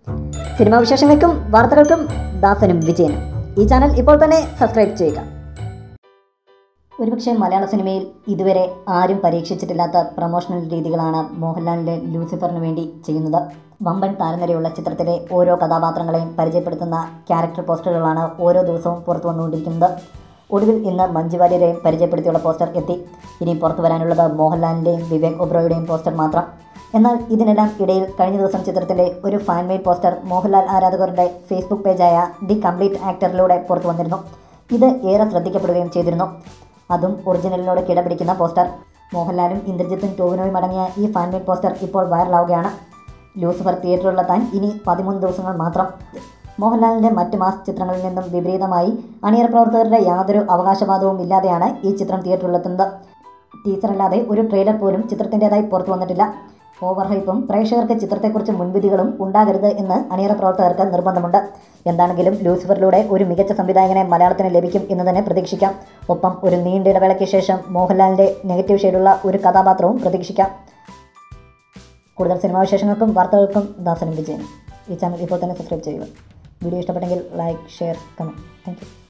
cinema വിശേഷങ്ങൾക്കും വാർത്തകൾക്കും ദാസനും വിജയനും ഈ ചാനൽ ഇപ്പോൾ തന്നെ സബ്സ്ക്രൈബ് ചെയ്യുക ഒരുപക്ഷെ മലയാള സിനിമയിൽ ഇതുവരെ ആരും പരീക്ഷിച്ചിട്ടില്ലാത്ത പ്രൊമോഷണൽ രീതികളാണ് മോഹൻലാലിൻ്റെ ലൂസിഫറിന് വേണ്ടി ചെയ്യുന്നത് വമ്പൻ താരനിരയുള്ള ചിത്രത്തിലെ ഓരോ കഥാപാത്രങ്ങളെയും പരിചയപ്പെടുത്തുന്ന ക്യാരക്ടർ പോസ്റ്ററുകളാണ് ഓരോ ദിവസവും പുറത്തു വന്നുകൊണ്ടിരിക്കുന്നത് ഒടുവിൽ ഇന്ന് മഞ്ജു വാര്യരെയും പരിചയപ്പെടുത്തിയുള്ള പോസ്റ്റർ എത്തി ഇനി പുറത്തു വരാനുള്ളത് മോഹൻലാലിൻ്റെയും വിവേക് ഒബ്രോയുടെയും പോസ്റ്റർ മാത്രം എന്നാൽ ഇതിനെല്ലാം ഇടയിൽ കഴിഞ്ഞ ദിവസം ചിത്രത്തിൻ്റെ ഒരു ഫാൻ മെയ്ഡ് പോസ്റ്റർ മോഹൻലാൽ ആരാധകരുടെ ഫേസ്ബുക്ക് പേജായ ദി കംപ്ലീറ്റ് ആക്ടറിലൂടെ പുറത്തു വന്നിരുന്നു ഇത് ഏറെ ശ്രദ്ധിക്കപ്പെടുകയും ചെയ്തിരുന്നു അതും ഒറിജിനലിനോട് കിടപിടിക്കുന്ന പോസ്റ്റർ മോഹൻലാലും ഇന്ദ്രജിത്തും ടോവിനോയും അടങ്ങിയ ഈ ഫാൻ മെയ്ഡ് പോസ്റ്റർ ഇപ്പോൾ വൈറലാവുകയാണ് ലൂസിഫർ തിയേറ്ററിലെത്താൻ ഇനി പതിമൂന്ന് ദിവസങ്ങൾ മാത്രം മോഹൻലാലിൻ്റെ മറ്റ് മാസ് ചിത്രങ്ങളിൽ നിന്നും വിപരീതമായി അണിയറ പ്രവർത്തകരുടെ യാതൊരു അവകാശവാദവും ഇല്ലാതെയാണ് ഈ ചിത്രം തിയേറ്ററിലെത്തുന്നത് ടീച്ചറല്ലാതെ ഒരു ട്രെയിലർ പോലും ചിത്രത്തിൻ്റെതായി പുറത്തു വന്നിട്ടില്ല ഓവർ ഹൈപ്പും പ്രേക്ഷകർക്ക് ചിത്രത്തെക്കുറിച്ച് മുൻവിധികളും ഉണ്ടാകരുത് എന്ന് അണിയറ പ്രവർത്തകർക്ക് നിർബന്ധമുണ്ട് എന്താണെങ്കിലും ലൂസിഫറിലൂടെ ഒരു മികച്ച സംവിധായകനെ മലയാളത്തിന് ലഭിക്കും എന്ന് തന്നെ പ്രതീക്ഷിക്കാം ഒപ്പം ഒരു നീണ്ട ഇടവേളയ്ക്ക് ശേഷം മോഹൻലാലിൻ്റെ നെഗറ്റീവ് ഷെയ്ഡുള്ള ഒരു കഥാപാത്രവും പ്രതീക്ഷിക്കാം കൂടുതൽ സിനിമാ വിശേഷങ്ങൾക്കും വാർത്തകൾക്കും ദാസനും വിജയനും ഈ ചാനൽ ഇപ്പോൾ തന്നെ സബ്സ്ക്രൈബ് ചെയ്യുക വീഡിയോ ഇഷ്ടപ്പെട്ടെങ്കിൽ like share comment thank U